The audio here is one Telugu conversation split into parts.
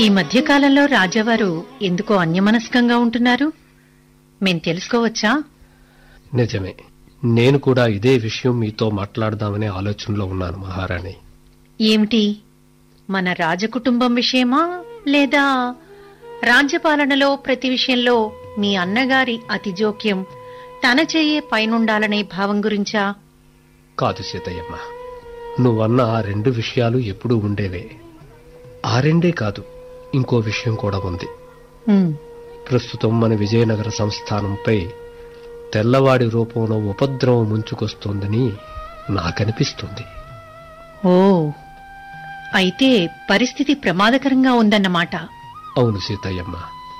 ఈ మధ్యకాలంలో రాజావారు ఎందుకో అన్యమనస్కంగా ఉంటున్నారు మేం తెలుసుకోవచ్చా నిజమే నేను కూడా ఇదే విషయం మీతో మాట్లాడదామనే ఆలోచనలో ఉన్నాను మహారాణి ఏమిటి మన రాజకుటుంబం విషయమా లేదా రాజ్యపాలనలో ప్రతి విషయంలో మీ అన్నగారి అతి జోక్యం తన చెయ్యే పైనుండాలనే భావం గురించా కాదు సీతయ్యమ్మ నువ్వన్న ఆ రెండు విషయాలు ఎప్పుడూ ఉండేవే ఆ రెండే కాదు ఇంకో విషయం కూడా ఉంది ఉమ్, ప్రస్తుతం మన విజయనగర సంస్థానంపై తెల్లవాడి రూపంలో ఉపద్రవం ముంచుకొస్తోందని నాకనిపిస్తుంది ఓ అయితే పరిస్థితి ప్రమాదకరంగా ఉందన్నమాట అవును సీతయ్యమ్మ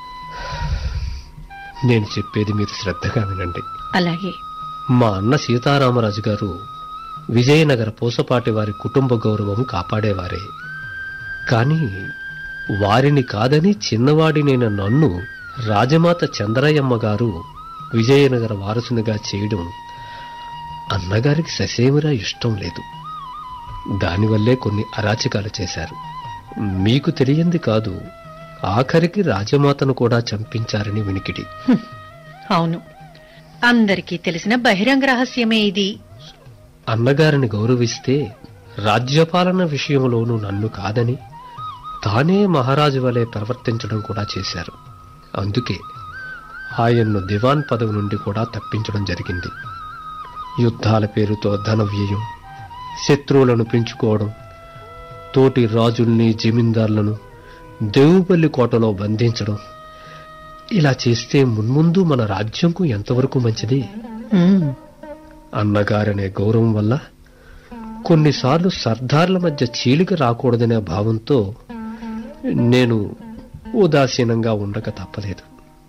నేను చెప్పేది మీరు శ్రద్ధగా వినండి అలాగే మా అన్న సీతారామరాజు గారు విజయనగర పూసపాటి వారి కుటుంబ గౌరవం కాపాడేవారే కాని వారిని కాదని చిన్నవాడినైన నన్ను రాజమాత చంద్రయ్యమ్మ గారు విజయనగర వారసునిగా చేయడం అన్నగారికి ససేమిరా ఇష్టం లేదు దానివల్లే కొన్ని అరాచకాలు చేశారు మీకు తెలియంది కాదు ఆఖరికి రాజమాతను కూడా చంపించారని వినికిడి అవును అందరికీ తెలిసిన బహిరంగ రహస్యమే ఇది అన్నగారిని గౌరవిస్తే రాజ్యపాలన విషయంలోనూ నన్ను కాదని తానే మహారాజు వలె ప్రవర్తించడం కూడా చేశారు అందుకే ఆయన్ను దివాన్ పదవి నుండి కూడా తప్పించడం జరిగింది యుద్ధాల పేరుతో ధన వ్యయం శత్రువులను పెంచుకోవడం తోటి రాజుల్ని జమీందార్లను దేవుపల్లి కోటలో బంధించడం ఇలా చేస్తే మున్ముందు మన రాజ్యంకు ఎంతవరకు మంచిది ఉమ్, అన్నగారనే గౌరవం వల్ల కొన్నిసార్లు సర్దార్ల మధ్య చీలిక రాకూడదనే భావంతో నేను ఉదాసీనంగా ఉండక తప్పలేదు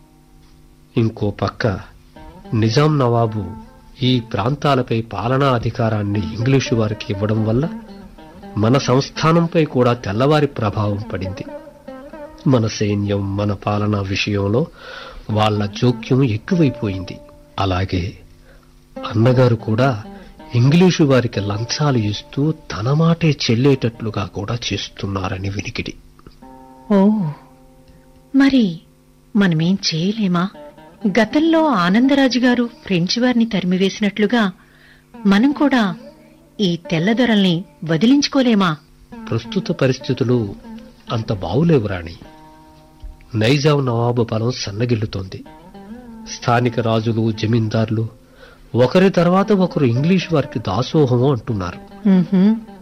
ఇంకో పక్క నిజాం నవాబు ఈ ప్రాంతాలపై పాలనా అధికారాన్ని ఇంగ్లీషు వారికి ఇవ్వడం వల్ల మన సంస్థానంపై కూడా తెల్లవారి ప్రభావం పడింది మన సైన్యం మన పాలనా విషయంలో వాళ్ళ జోక్యం ఎక్కువైపోయింది అలాగే అన్నగారు కూడా ఇంగ్లీషు వారికి లంచాలు ఇస్తూ తన మాటే చెల్లేటట్లుగా కూడా చేస్తున్నారని వినికిడి ఓ మరి మనమేం చేయలేమా గతంలో ఆనందరాజు గారు ఫ్రెంచ్ వారిని తరిమివేసినట్లుగా మనం కూడా ఈ తెల్లదొరల్ని వదిలించుకోలేమా ప్రస్తుత పరిస్థితులు అంత బావులేవు రాణి నైజాం నవాబు బలం సన్నగిల్లుతోంది స్థానిక రాజులు జమీందార్లు ఒకరి తర్వాత ఒకరు ఇంగ్లీషు వారికి దాసోహము అంటున్నారు ఉహుం,